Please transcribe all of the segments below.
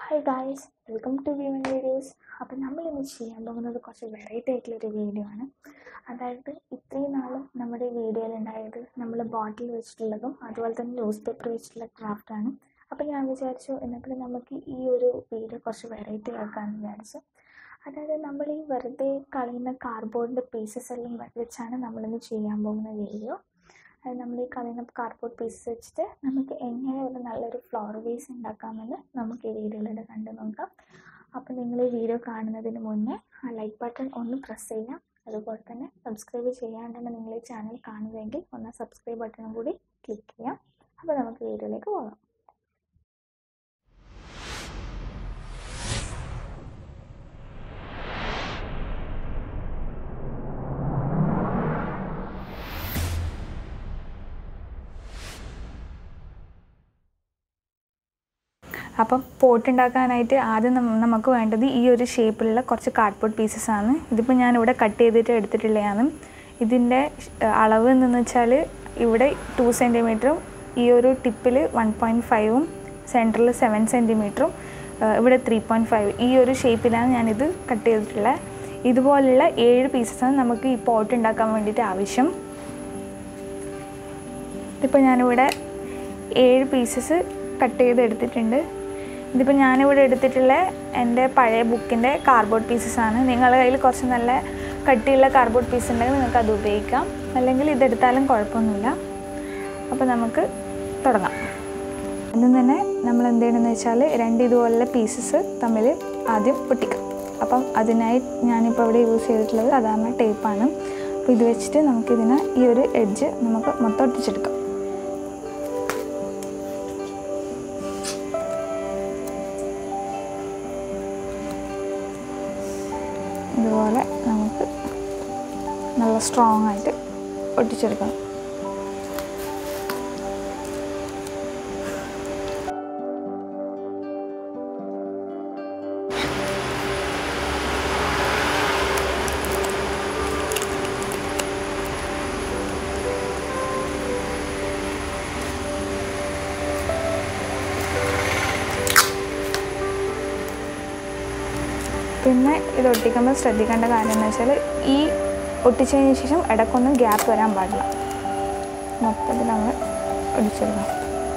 hi guys welcome to women videos അപ്പം നമ്മൾ ഇന്ന് ചെയ്യാൻ പോകുന്നത് കുറച്ച് വെറൈറ്റി ആയിട്ടുള്ളൊരു വീഡിയോ ആണ് അതായത് ഇത്രയും നാളും നമ്മുടെ വീഡിയോയിൽ ഉണ്ടായത് നമ്മൾ ബോട്ടിൽ വെച്ചിട്ടുള്ളതും അതുപോലെ തന്നെ ന്യൂസ് പേപ്പർ വെച്ചിട്ടുള്ള ക്രാഫ്റ്റാണ് അപ്പം ഞാൻ വിചാരിച്ചു എന്തെങ്കിലും നമുക്ക് ഈ ഒരു വീഡിയോ കുറച്ച് വെറൈറ്റി ആക്കാമെന്ന് വിചാരിച്ചു അതായത് നമ്മൾ ഈ വെറുതെ കളയുന്ന കാർഡ്ബോർഡിൻ്റെ പീസസ് എല്ലാം വെച്ചാണ് നമ്മളിന്ന് ചെയ്യാൻ പോകുന്ന വീഡിയോ അത് നമ്മൾ ഈ കളയുന്ന കാർഡ്ബോർഡ് പീസസ് വെച്ചിട്ട് നമുക്ക് എങ്ങനെ ഒരു നല്ലൊരു ഫ്ലവർ വേസ് ഉണ്ടാക്കാമെന്ന് നമുക്ക് ഈ വീഡിയോയിലൂടെ കണ്ടു നോക്കാം അപ്പോൾ നിങ്ങൾ ഈ വീഡിയോ കാണുന്നതിന് മുന്നേ ആ ലൈക്ക് ബട്ടൺ ഒന്ന് പ്രസ് ചെയ്യാം അതുപോലെ തന്നെ സബ്സ്ക്രൈബ് ചെയ്യാണ്ടാണ് നിങ്ങൾ ഈ ചാനൽ കാണുന്നതെങ്കിൽ ഒന്ന് സബ്സ്ക്രൈബ് ബട്ടണും കൂടി ക്ലിക്ക് ചെയ്യാം അപ്പോൾ നമുക്ക് വീഡിയോയിലേക്ക് പോകാം അപ്പം പോട്ട് ഉണ്ടാക്കാനായിട്ട് ആദ്യം നമ്മ- നമുക്ക് വേണ്ടത് ഈ ഒരു ഷേപ്പിലുള്ള കുറച്ച് കാർഡ്ബോർഡ് പീസസ് ആണ് ഇതിപ്പോൾ ഞാനിവിടെ കട്ട് ചെയ്തിട്ട് എടുത്തിട്ടുള്ളതാണ് ഇതിൻ്റെ അളവ് എന്തെന്ന് വെച്ചാൽ ഇവിടെ ടു സെൻറ്റിമീറ്ററും ഈ ഒരു ടിപ്പിൽ വൺ പോയിൻറ്റ് ഫൈവും സെൻറ്ററിൽ സെവൻ സെൻറ്റിമീറ്ററും ഇവിടെ ത്രീ പോയിൻറ്റ് ഫൈവ് ഈ ഒരു ഷേപ്പിലാണ് ഞാനിത് കട്ട് ചെയ്തിട്ടുള്ളത് ഇതുപോലുള്ള ഏഴ് പീസസാണ് നമുക്ക് ഈ പോട്ട് ഉണ്ടാക്കാൻ വേണ്ടിയിട്ട് ആവശ്യം ഇതിപ്പോൾ ഞാനിവിടെ ഏഴ് പീസസ് കട്ട് ചെയ്ത് എടുത്തിട്ടുണ്ട് ഇതിപ്പോൾ ഞാനിവിടെ എടുത്തിട്ടുള്ള എൻ്റെ പഴയ ബുക്കിൻ്റെ കാർഡ്ബോർഡ് പീസസ് ആണ് നിങ്ങളുടെ കയ്യിൽ കുറച്ച് നല്ല കട്ടിയുള്ള കാർഡ്ബോർഡ് പീസ് ഉണ്ടെങ്കിൽ നിങ്ങൾക്ക് അത് ഉപയോഗിക്കാം അല്ലെങ്കിൽ ഇതെടുത്താലും കുഴപ്പമൊന്നുമില്ല അപ്പോൾ നമുക്ക് തുടങ്ങാം ആദ്യം തന്നെ നമ്മൾ എന്ത് ചെയ്യണമെന്ന് വെച്ചാൽ രണ്ട് ഇതുപോലുള്ള പീസസ് തമ്മിൽ ആദ്യം ഒട്ടിക്കാം അപ്പം അതിനായി ഞാനിപ്പോൾ ഇവിടെ യൂസ് ചെയ്തിട്ടുള്ളത് സാധാരണ ടേപ്പാണ് അപ്പോൾ ഇത് വെച്ചിട്ട് നമുക്കിതിന് ഈ ഒരു എഡ്ജ് നമുക്ക് മൊത്തം ഒട്ടിച്ചെടുക്കാം ഇതുപോലെ നമുക്ക് നല്ല സ്ട്രോങ് ആയിട്ട് ഒട്ടിച്ചെടുക്കണം പിന്നെ ഇത് ഒട്ടിക്കുമ്പോൾ ശ്രദ്ധിക്കേണ്ട കാര്യം എന്ന് വെച്ചാൽ ഈ ഒട്ടിച്ചതിന് ശേഷം ഇടയ്ക്കൊന്നും ഗ്യാപ്പ് വരാൻ പാടില്ല മൊത്തത്തിൽ നമ്മൾ ഒടിച്ചെടുക്കണം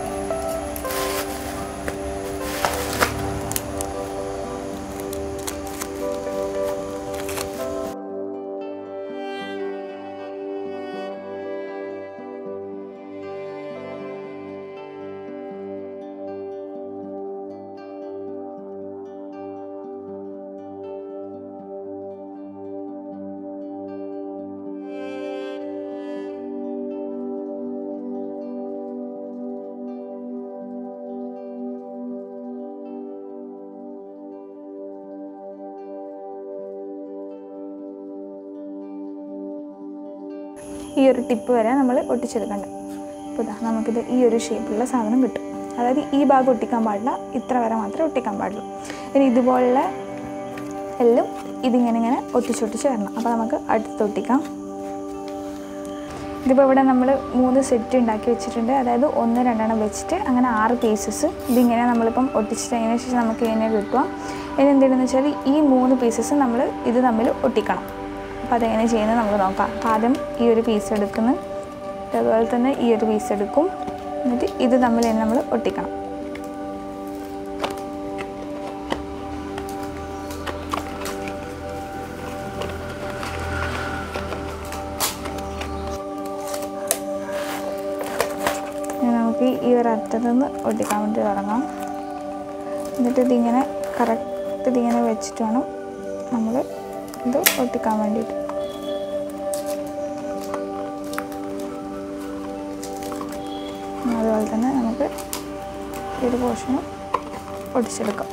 ഈ ഒരു ടിപ്പ് വരെ നമ്മൾ ഒട്ടിച്ചെടുക്കണ്ട അപ്പോൾ ഇതാ നമുക്കിത് ഈ ഒരു ഷേപ്പിലുള്ള സാധനം കിട്ടും അതായത് ഈ ഭാഗം ഒട്ടിക്കാൻ പാടില്ല ഇത്ര വരെ മാത്രമേ ഒട്ടിക്കാൻ പാടുള്ളൂ ഇനി ഇതുപോലുള്ള എല്ലാം ഇതിങ്ങനെ ഇങ്ങനെ ഒട്ടിച്ചൊട്ടിച്ച് വരണം അപ്പോൾ നമുക്ക് അടുത്ത് ഒട്ടിക്കാം ഇതിപ്പോൾ ഇവിടെ നമ്മൾ മൂന്ന് സെറ്റ് ഉണ്ടാക്കി വെച്ചിട്ടുണ്ട് അതായത് ഒന്ന് രണ്ടെണ്ണം വെച്ചിട്ട് അങ്ങനെ ആറ് പീസസ് ഇതിങ്ങനെ നമ്മളിപ്പം ഒട്ടിച്ചിട്ടതിന് ശേഷം നമുക്ക് ഇങ്ങനെ കിട്ടുക ഇനി എന്തെന്ന് വെച്ചാൽ ഈ മൂന്ന് പീസസ് നമ്മൾ ഇത് തമ്മിൽ ഒട്ടിക്കണം അപ്പോൾ അതെങ്ങനെ ചെയ്യുന്നത് നമുക്ക് നോക്കാം അപ്പോൾ ആദ്യം ഈ ഒരു പീസ് എടുക്കുന്നു അതുപോലെ തന്നെ ഈ ഒരു പീസ് എടുക്കും എന്നിട്ട് ഇത് തമ്മിൽ തന്നെ നമ്മൾ ഒട്ടിക്കണം ഇനി നമുക്ക് ഈ ഒരു അറ്റത്ത് നിന്ന് ഒട്ടിക്കാൻ വേണ്ടി തുടങ്ങാം എന്നിട്ട് ഇതിങ്ങനെ കറക്റ്റ് ഇതിങ്ങനെ വെച്ചിട്ട് വേണം നമ്മൾ ഇത് ഒട്ടിക്കാൻ വേണ്ടിയിട്ട് അതുപോലെ തന്നെ നമുക്ക് ഈ ഒരു പോർഷനും ഒടിച്ചെടുക്കാം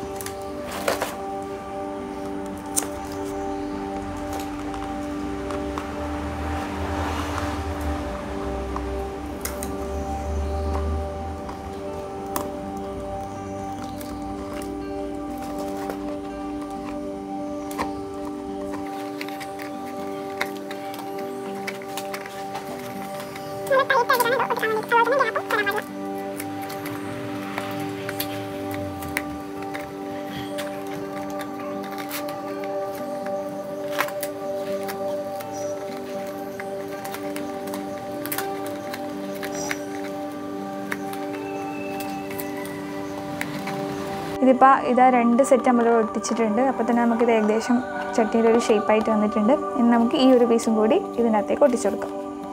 ഇതിപ്പോൾ ഇതാ രണ്ട് സെറ്റ് നമ്മൾ ഒട്ടിച്ചിട്ടുണ്ട് അപ്പോൾ തന്നെ നമുക്കിത് ഏകദേശം ചട്ടിയുടെ ഒരു ഷേപ്പായിട്ട് വന്നിട്ടുണ്ട് ഇനി നമുക്ക് ഈ ഒരു പീസും കൂടി ഇതിനകത്തേക്ക് ഒട്ടിച്ചു കൊടുക്കാം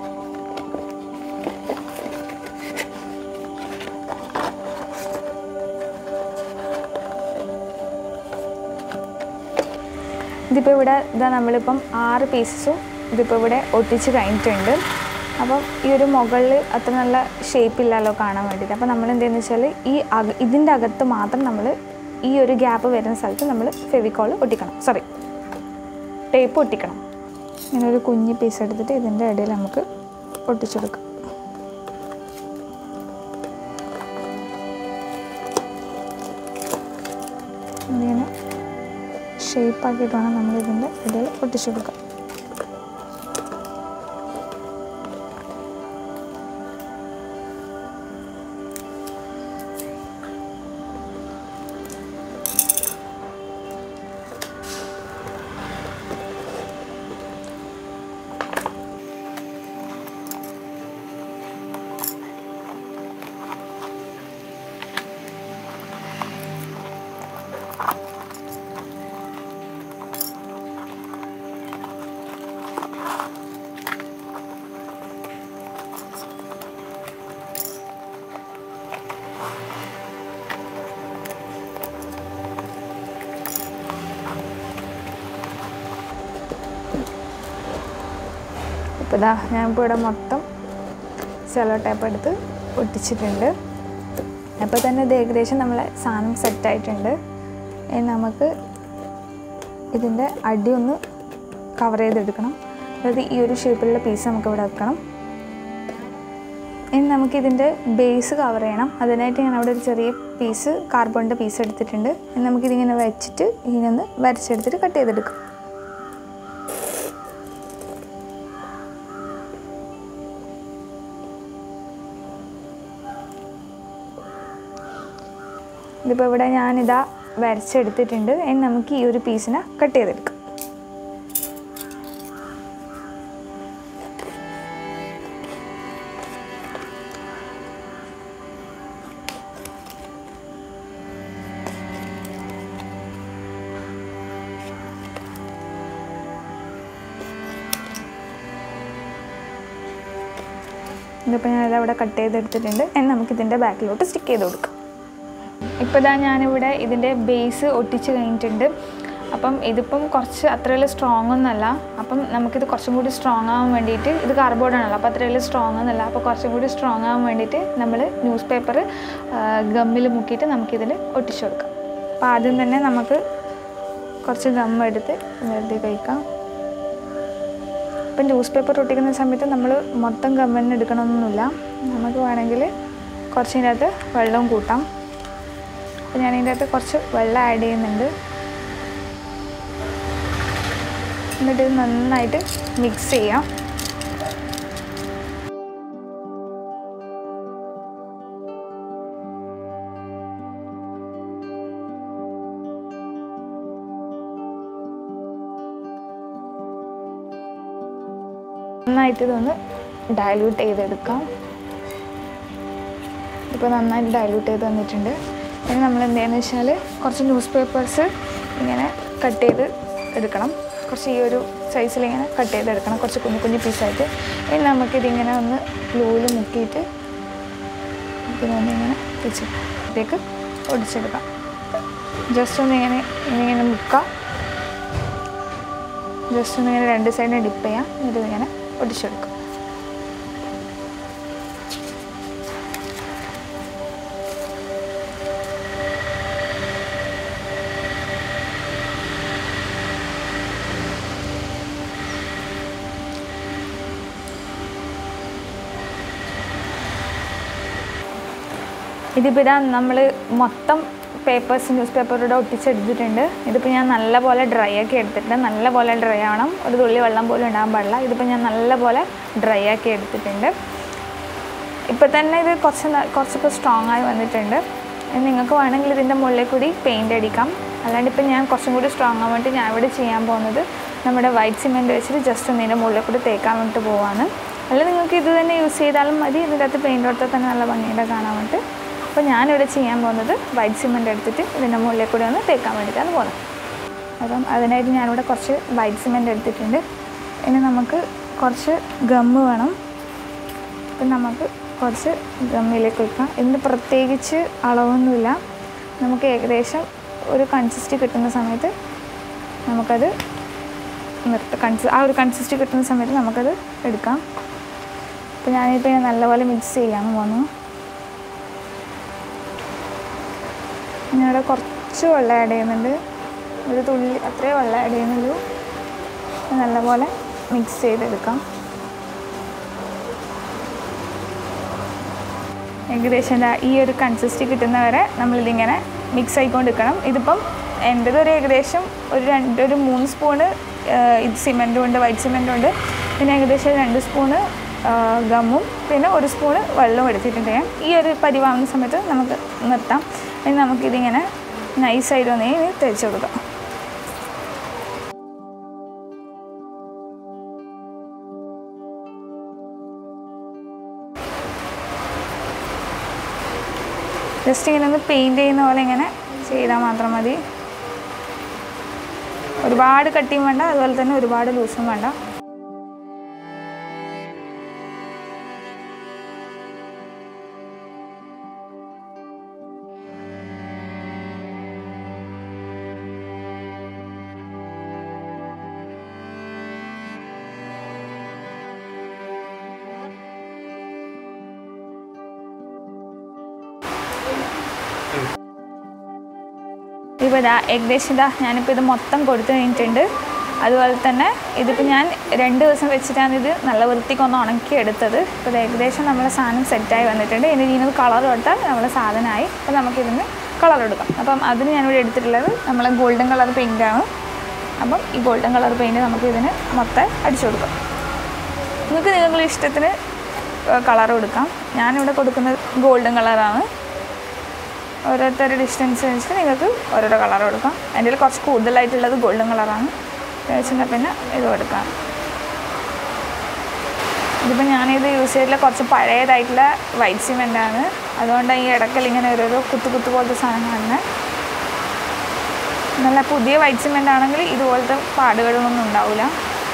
ഇതിപ്പോൾ ഇവിടെ ഇതാ നമ്മളിപ്പം ആറ് പീസസും ഇതിപ്പോൾ ഇവിടെ ഒട്ടിച്ച് കഴിഞ്ഞിട്ടുണ്ട് അപ്പം ഈ ഒരു മുകളിൽ അത്ര നല്ല ഷേപ്പില്ലല്ലോ കാണാൻ വേണ്ടിയിട്ട് അപ്പോൾ നമ്മൾ എന്തെന്ന് വെച്ചാൽ ഈ അക ഇതിൻ്റെ അകത്ത് മാത്രം നമ്മൾ ഈ ഒരു ഗ്യാപ്പ് വരുന്ന സ്ഥലത്ത് നമ്മൾ ഫെവിക്കോൾ ഒട്ടിക്കണം സോറി ടേപ്പ് ഒട്ടിക്കണം ഇങ്ങനെ ഒരു കുഞ്ഞ് പീസ് എടുത്തിട്ട് ഇതിൻ്റെ ഇടയിൽ നമുക്ക് ഒട്ടിച്ചു കൊടുക്കാം ഇങ്ങനെ ഷേപ്പാക്കിയിട്ട് വേണം നമ്മൾ ഇതിൻ്റെ ഇടയിൽ ഒട്ടിച്ചു കൊടുക്കാം ഇപ്പോൾ ഇതാ ഞാനിപ്പോൾ ഇവിടെ മൊത്തം സെലോ ടൈപ്പ് എടുത്ത് ഒട്ടിച്ചിട്ടുണ്ട് അപ്പോൾ തന്നെ ഇത് ഏകദേശം നമ്മളെ സാധനം സെറ്റായിട്ടുണ്ട് ഇനി നമുക്ക് ഇതിൻ്റെ അടി ഒന്ന് കവർ ചെയ്തെടുക്കണം അതായത് ഈ ഒരു ഷേപ്പിലുള്ള പീസ് നമുക്ക് ഇവിടെ വെക്കണം ഇനി നമുക്കിതിൻ്റെ ബേസ് കവർ ചെയ്യണം അതിനായിട്ട് ഞാൻ അവിടെ ഒരു ചെറിയ പീസ് കാർബണിൻ്റെ പീസ് എടുത്തിട്ടുണ്ട് ഇനി നമുക്കിതിങ്ങനെ വെച്ചിട്ട് ഇതിനൊന്ന് വരച്ചെടുത്തിട്ട് കട്ട് ചെയ്തെടുക്കാം ഇതിപ്പോൾ ഇവിടെ ഞാനിതാ വരച്ചെടുത്തിട്ടുണ്ട് ഇനി നമുക്ക് ഈ ഒരു പീസിനെ കട്ട് ചെയ്തെടുക്കാം ഇതിപ്പോൾ ഞാനിത് അവിടെ കട്ട് ചെയ്തെടുത്തിട്ടുണ്ട് ഇനി നമുക്കിതിൻ്റെ ബാക്കിലോട്ട് സ്റ്റിക്ക് ചെയ്ത് കൊടുക്കാം ഇപ്പോൾ ഇതാ ഞാനിവിടെ ഇതിൻ്റെ ബേസ് ഒട്ടിച്ച് കഴിഞ്ഞിട്ടുണ്ട് അപ്പം ഇതിപ്പം കുറച്ച് അത്ര വലിയ സ്ട്രോങ് ഒന്നല്ല അപ്പം നമുക്കിത് കുറച്ചും കൂടി സ്ട്രോങ് ആവാൻ വേണ്ടിയിട്ട് ഇത് കാർബോർഡാണല്ലോ അപ്പോൾ അത്ര വലിയ സ്ട്രോങ് ഒന്നല്ല അപ്പോൾ കുറച്ചും കൂടി സ്ട്രോങ് ആവാൻ വേണ്ടിയിട്ട് നമ്മൾ ന്യൂസ് പേപ്പർ ഗമ്മിൽ മുക്കിയിട്ട് നമുക്കിതിൽ ഒട്ടിച്ചു കൊടുക്കാം അപ്പോൾ ആദ്യം തന്നെ നമുക്ക് കുറച്ച് ഗം എടുത്ത് വെറുതെ കഴിക്കാം ഇപ്പം ന്യൂസ് പേപ്പർ ഒട്ടിക്കുന്ന സമയത്ത് നമ്മൾ മൊത്തം ഗമ്മന്നെ എടുക്കണമെന്നൊന്നുമില്ല നമുക്ക് വേണമെങ്കിൽ കുറച്ചിനകത്ത് വെള്ളവും കൂട്ടാം അപ്പോൾ ഞാൻ ഇതിൻ്റെ അകത്ത് കുറച്ച് വെള്ളം ആഡ് ചെയ്യുന്നുണ്ട് എന്നിട്ട് ഇത് നന്നായിട്ട് മിക്സ് ചെയ്യാം നന്നായിട്ട് ഇതൊന്ന് ഡയല്യൂട്ട് ചെയ്തെടുക്കാം ഇപ്പോൾ നന്നായിട്ട് ഡയല്യൂട്ട് ചെയ്ത് വന്നിട്ടുണ്ട് ഇനി നമ്മൾ എന്തെന്ന് വെച്ചാൽ കുറച്ച് ന്യൂസ് പേപ്പേഴ്സ് ഇങ്ങനെ കട്ട് ചെയ്ത് എടുക്കണം കുറച്ച് ഈ ഒരു സൈസിൽ ഇങ്ങനെ കട്ട് ചെയ്തെടുക്കണം കുറച്ച് കുഞ്ഞു കുഞ്ഞു പീസായിട്ട് ഇനി നമുക്കിതിങ്ങനെ ഒന്ന് ഗ്ലൂവിൽ മുക്കിയിട്ട് ഇതിനൊന്ന് ഇങ്ങനെ വെച്ചിട്ടേക്ക് ഒടിച്ചെടുക്കാം ജസ്റ്റ് ഒന്ന് ഇങ്ങനെ ഇങ്ങനെ മുക്കാം ജസ്റ്റ് ഒന്ന് ഇങ്ങനെ രണ്ട് സൈഡിൽ ഡിപ്പ് ചെയ്യാം എന്നിട്ട് ഇങ്ങനെ ഒടിച്ചെടുക്കാം ഇതിപ്പോൾ ഇതാ നമ്മൾ മൊത്തം പേപ്പേഴ്സ് ന്യൂസ് പേപ്പറിലൂടെ ഒട്ടിച്ചെടുത്തിട്ടുണ്ട് ഇതിപ്പോൾ ഞാൻ നല്ലപോലെ ഡ്രൈ ആക്കി എടുത്തിട്ടുണ്ട് നല്ലപോലെ ഡ്രൈ ആവണം ഒരു തുള്ളി വെള്ളം പോലും ഉണ്ടാകാൻ പാടില്ല ഇതിപ്പോൾ ഞാൻ നല്ലപോലെ ഡ്രൈ ആക്കി എടുത്തിട്ടുണ്ട് ഇപ്പോൾ തന്നെ ഇത് കുറച്ച് ന- കുറച്ചൊക്കെ സ്ട്രോങ് ആയി വന്നിട്ടുണ്ട് ഇനി നിങ്ങൾക്ക് വേണമെങ്കിൽ ഇതിൻ്റെ മുകളിൽ കൂടി പെയിൻ്റ് അടിക്കാം അല്ലാണ്ട് ഇപ്പം ഞാൻ കുറച്ചും കൂടി സ്ട്രോങ് ആവാൻ വേണ്ടി ഞാൻ ഇവിടെ ചെയ്യാൻ പോകുന്നത് നമ്മുടെ വൈറ്റ് സിമെൻറ്റ് വെച്ചിട്ട് ജസ്റ്റ് ഒന്ന് ഇതിൻ്റെ മുകളിൽ കൂടി തേക്കാൻ വേണ്ടിയിട്ട് പോവാണ് അല്ല നിങ്ങൾക്ക് ഇത് തന്നെ യൂസ് ചെയ്താലും മതി ഇതിൻ്റെ അകത്ത് പെയിൻ്റ് കൊടുത്താൽ തന്നെ നല്ല ഭംഗിയുടെ കാണാൻ വേണ്ടിയിട്ട് അപ്പോൾ ഞാനിവിടെ ചെയ്യാൻ പോകുന്നത് വൈറ്റ് സിമെൻ്റ് എടുത്തിട്ട് ഇതിൻ്റെ മുകളിൽ കൂടെ ഒന്ന് തേക്കാൻ വേണ്ടിയിട്ടാണ് പോകുന്നത് അപ്പം അതിനായിട്ട് ഞാനിവിടെ കുറച്ച് വൈറ്റ് സിമെൻ്റ് എടുത്തിട്ടുണ്ട് ഇനി നമുക്ക് കുറച്ച് ഗമ്മ് വേണം അപ്പം നമുക്ക് കുറച്ച് ഗമ്മിലേക്ക് വെക്കാം ഇതിന് പ്രത്യേകിച്ച് അളവൊന്നുമില്ല നമുക്ക് ഏകദേശം ഒരു കൺസിസ്റ്റ് കിട്ടുന്ന സമയത്ത് നമുക്കത് നിർത്ത കൺസി ആ ഒരു കൺസിസ്റ്റ് കിട്ടുന്ന സമയത്ത് നമുക്കത് എടുക്കാം അപ്പോൾ ഞാനിപ്പോൾ ഇങ്ങനെ നല്ലപോലെ മിക്സ് ചെയ്യാൻ പോകുന്നു ഞാനിവിടെ കുറച്ച് വെള്ളം ആഡ് ചെയ്യുന്നുണ്ട് ഒരു തുള്ളി അത്രയും വെള്ളം ആഡ് ചെയ്യുന്നുള്ളൂ നല്ലപോലെ മിക്സ് ചെയ്തെടുക്കാം ഏകദേശം എന്താ ഈ ഒരു കൺസിസ്റ്റ് കിട്ടുന്നവരെ നമ്മളിതിങ്ങനെ മിക്സ് ആയിക്കൊണ്ട് നിൽക്കണം ഇതിപ്പം എൻ്റെത് ഒരു ഏകദേശം ഒരു രണ്ട് ഒരു മൂന്ന് സ്പൂണ് ഇത് സിമെൻറ്റും ഉണ്ട് വൈറ്റ് സിമെൻറ്റും ഉണ്ട് പിന്നെ ഏകദേശം രണ്ട് സ്പൂണ് ഗമ്മും പിന്നെ ഒരു സ്പൂണ് വെള്ളവും എടുത്തിട്ടുണ്ട് ഞാൻ ഈ ഒരു പരിവാകുന്ന സമയത്ത് നമുക്ക് നിർത്താം ഇനി നമുക്കിതിങ്ങനെ നൈസായിട്ട് ഒന്ന് ഇനി തേച്ച് കൊടുക്കാം ജസ്റ്റ് ഇങ്ങനെ ഒന്ന് പെയിൻറ് ചെയ്യുന്ന പോലെ ഇങ്ങനെ ചെയ്താൽ മാത്രം മതി ഒരുപാട് കട്ടിയും വേണ്ട അതുപോലെ തന്നെ ഒരുപാട് ലൂസും വേണ്ട ഇപ്പോൾ ഇതാ ഏകദേശം ഇതാ ഞാനിപ്പോൾ ഇത് മൊത്തം കൊടുത്തു കഴിഞ്ഞിട്ടുണ്ട് അതുപോലെ തന്നെ ഇതിപ്പോൾ ഞാൻ രണ്ട് ദിവസം വെച്ചിട്ടാണ് ഇത് നല്ല വൃത്തിക്കൊന്ന് ഉണക്കി എടുത്തത് ഇപ്പോൾ ഇത് ഏകദേശം നമ്മളെ സാധനം സെറ്റായി വന്നിട്ടുണ്ട് ഇനി ഇതിനത് കളർ കൊടുത്താൽ നമ്മളെ സാധനമായി അപ്പോൾ നമുക്കിതിന് കളർ എടുക്കാം അപ്പം അതിന് ഞാനിവിടെ എടുത്തിട്ടുള്ളത് നമ്മളെ ഗോൾഡൻ കളർ പെയിൻ്റാണ് അപ്പം ഈ ഗോൾഡൻ കളർ പെയിൻറ്റ് നമുക്ക് ഇതിന് മൊത്തം അടിച്ചു കൊടുക്കാം നിങ്ങൾക്ക് നിങ്ങളുടെ ഇഷ്ടത്തിന് കളർ കൊടുക്കാം ഞാനിവിടെ കൊടുക്കുന്നത് ഗോൾഡൻ കളറാണ് ഓരോരുത്തരുടെ ഡിസ്റ്റൻസ് വെച്ചിട്ട് നിങ്ങൾക്ക് ഓരോരോ കളർ കൊടുക്കാം എൻ്റെ കയ്യിൽ കുറച്ച് കൂടുതലായിട്ടുള്ളത് ഗോൾഡൻ കളറാണ് വെച്ചിട്ടുണ്ടെങ്കിൽ പിന്നെ ഇത് കൊടുക്കാം ഇതിപ്പോൾ ഞാനിത് യൂസ് ചെയ്തിട്ടുള്ള കുറച്ച് പഴയതായിട്ടുള്ള വൈറ്റ് സിമെൻ്റാണ് അതുകൊണ്ട് ഈ ഇടക്കൽ ഇങ്ങനെ ഓരോരോ കുത്തു കുത്തു പോലത്തെ സാധനം കാണുന്നത് നല്ല പുതിയ വൈറ്റ് സിമെൻ്റ് ആണെങ്കിൽ ഇതുപോലത്തെ പാടുകളൊന്നും ഉണ്ടാവില്ല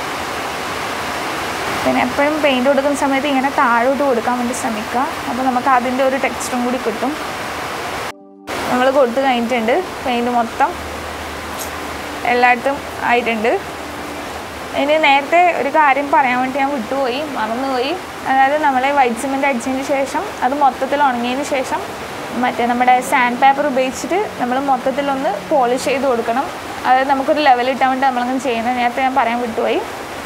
പിന്നെ എപ്പോഴും പെയിൻറ് കൊടുക്കുന്ന സമയത്ത് ഇങ്ങനെ താഴോട്ട് കൊടുക്കാൻ വേണ്ടി ശ്രമിക്കുക അപ്പോൾ നമുക്ക് അതിൻ്റെ ഒരു ടെക്സ്റ്റും കൂടി കിട്ടും നമ്മൾ കൊടുത്തു കഴിഞ്ഞിട്ടുണ്ട് പെയിൻറ് മൊത്തം എല്ലായിടത്തും ആയിട്ടുണ്ട് ഇനി നേരത്തെ ഒരു കാര്യം പറയാൻ വേണ്ടി ഞാൻ വിട്ടുപോയി മറന്നുപോയി അതായത് നമ്മളെ വൈറ്റ് സിമെൻ്റ് അടിച്ചതിന് ശേഷം അത് മൊത്തത്തിൽ ഉണങ്ങിയതിന് ശേഷം മറ്റേ നമ്മുടെ സാൻഡ് പേപ്പർ ഉപയോഗിച്ചിട്ട് നമ്മൾ മൊത്തത്തിലൊന്ന് പോളിഷ് ചെയ്ത് കൊടുക്കണം അതായത് നമുക്കൊരു ലെവൽ ഇട്ടാൻ വേണ്ടി നമ്മളങ്ങനെ ചെയ്യുന്നത് നേരത്തെ ഞാൻ പറയാൻ വിട്ടുപോയി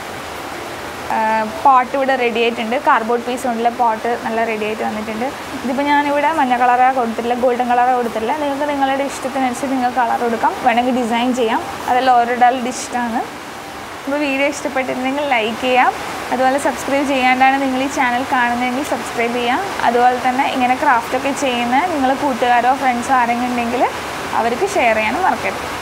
പോട്ട് ഇവിടെ റെഡി ആയിട്ടുണ്ട് കാർഡ്ബോർഡ് പീസ് കൊണ്ടുള്ള പോട്ട് നല്ല റെഡി ആയിട്ട് വന്നിട്ടുണ്ട് ഇതിപ്പോൾ ഞാനിവിടെ മഞ്ഞ കളറാണ് കൊടുത്തില്ല ഗോൾഡൻ കളറാണ് കൊടുത്തില്ല നിങ്ങൾക്ക് നിങ്ങളുടെ ഇഷ്ടത്തിനനുസരിച്ച് നിങ്ങൾക്ക് കളർ കൊടുക്കാം വേണമെങ്കിൽ ഡിസൈൻ ചെയ്യാം അതെല്ലാം ഓരോരാളുടെ ഇഷ്ടമാണ് അപ്പോൾ വീഡിയോ ഇഷ്ടപ്പെട്ടിട്ടുണ്ടെങ്കിൽ ലൈക്ക് ചെയ്യാം അതുപോലെ സബ്സ്ക്രൈബ് ചെയ്യാണ്ടാണ് നിങ്ങൾ ഈ ചാനൽ കാണുന്നതെങ്കിൽ സബ്സ്ക്രൈബ് ചെയ്യാം അതുപോലെ തന്നെ ഇങ്ങനെ ക്രാഫ്റ്റൊക്കെ ചെയ്യുന്ന നിങ്ങൾ കൂട്ടുകാരോ ഫ്രണ്ട്സോ ആരെങ്കിലും ഉണ്ടെങ്കിൽ അവർക്ക് ഷെയർ ചെയ്യാനും മറക്കരുത്